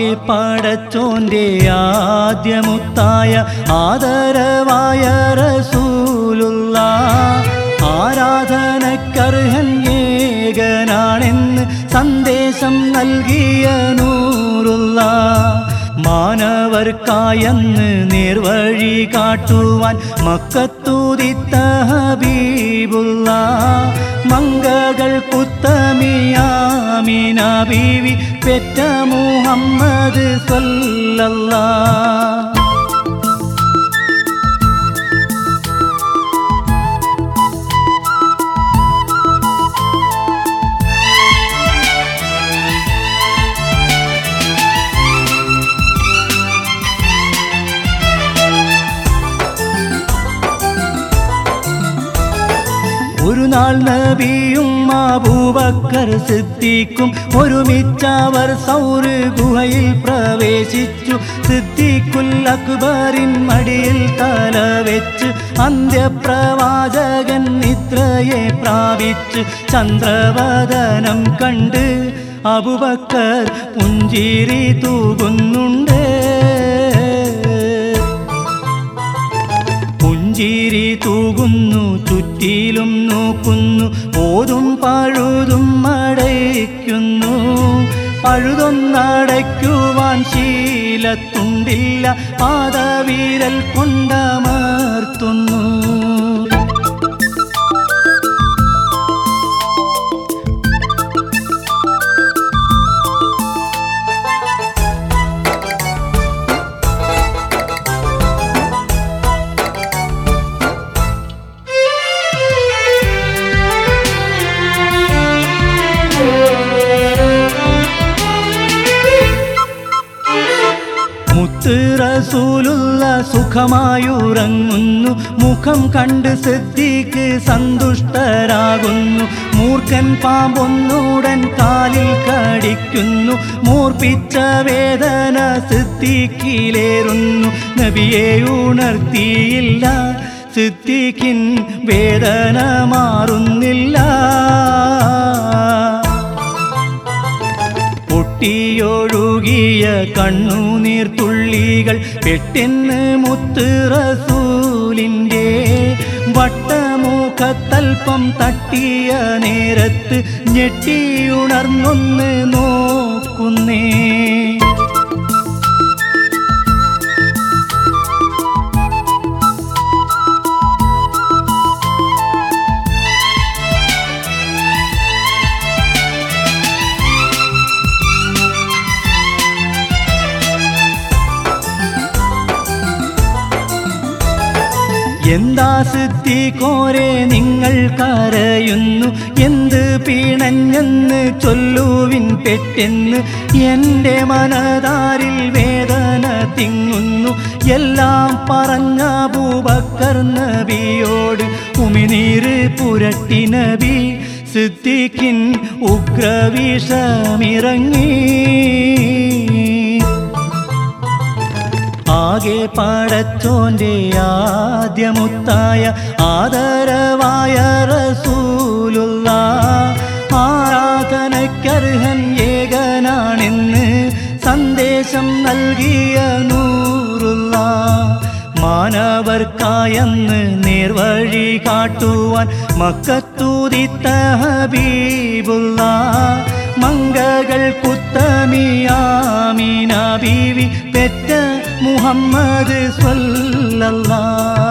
ആകെ പടച്ചോന്റെ ആദ്യമുത്തായ ആദരവായ റസൂലുള്ള ആരാധനക്കർഹൻ ഏകനാണെന്ന് സന്ദേശം നൽകിയ നൂറുള്ള മാനവർക്കായെന്ന് നേർവഴി കാട്ടുവാൻ മക്കത്തൂതിത്ത ഹബീബുള്ള മങ്കകൾ കുത്തമിയാമിന ബീവി പെറ്റ മുഹമ്മദ് സല്ലല്ലാ ഒരു നാൾ നബിയും അബൂബക്കർ സിദ്ദീഖും ഒരുമിച്ചവർ സൗര് ഗുഹയിൽ പ്രവേശിച്ചു സിദ്ദീഖുൽ അക്ബറിൻ മടിയിൽ തല വെച്ച് അന്ത്യപ്രവാചകൻ നിദ്രയെ പ്രാപിച്ച് ചന്ദ്രവദനം കണ്ട് അബുബക്കർ പുഞ്ചിരി തൂകുന്നുണ്ട് പുഞ്ചിരി തൂകുന്നു ചുറ്റിലും നോക്കുന്നു ഓതും പഴുതും അടയ്ക്കുന്നു പഴുതൊന്നടയ്ക്കുവാൻ ശീലത്തുണ്ടില്ല പാദവീരൽ കൊണ്ടമർത്തുന്നു മുത്ത് റസൂലുള്ള സുഖമായുറങ്ങുന്നു മുഖം കണ്ട് സിദ്ദീഖ് സന്തുഷ്ടരാകുന്നു മൂർഖൻ പാമ്പൊന്നുടൻ കാലിൽ കടിക്കുന്നു മൂർപ്പിച്ച വേദന സിദ്ദീഖിലേറുന്നു നബിയെ ഉണർത്തിയില്ല സിദ്ദീഖിൻ വേദന മാറുന്നില്ല പൊട്ടിയൊഴുകിയ കണ്ണുനീർ തുള്ളികൾ പെട്ടെന്ന് മുത്ത് റസൂലിൻ്റെ വട്ടമുഖത്തൽപ്പം തട്ടിയ നേരത്ത് ഞെട്ടിയുണർന്നൊന്ന് നോക്കുന്നേ എന്താ സിദ്ധി കോരെ നിങ്ങൾ കരയുന്നു എന്ത് പിണഞ്ഞെന്ന് ചൊല്ലുവിൻ പെട്ടെന്ന് എൻ്റെ മനതാരിൽ വേദന തിങ്ങുന്നു എല്ലാം പറഞ്ഞ ബൂബക്കർ നബിയോട് ഉമിനീര് പുരട്ടി നബി സിദ്ദീഖിൻ ഉഗ്രവിഷമിറങ്ങി ആകെ പടച്ചോന്റെ ആദ്യമുത്തായ ആദരവായ റസൂലുള്ള ആരാധനക്കർഹൻ ഏകനാണെന്ന് സന്ദേശം നൽകിയ നൂറുള്ള മാനവർക്കായെന്ന് നേർവഴി കാട്ടുവാൻ മക്കത്തൂതിത്ത ഹബീബുള്ള മങ്കകൾ കുത്തമിയാമീന ബീവി പെറ്റ മുഹമ്മദ് സ്വല്ലല്ലാ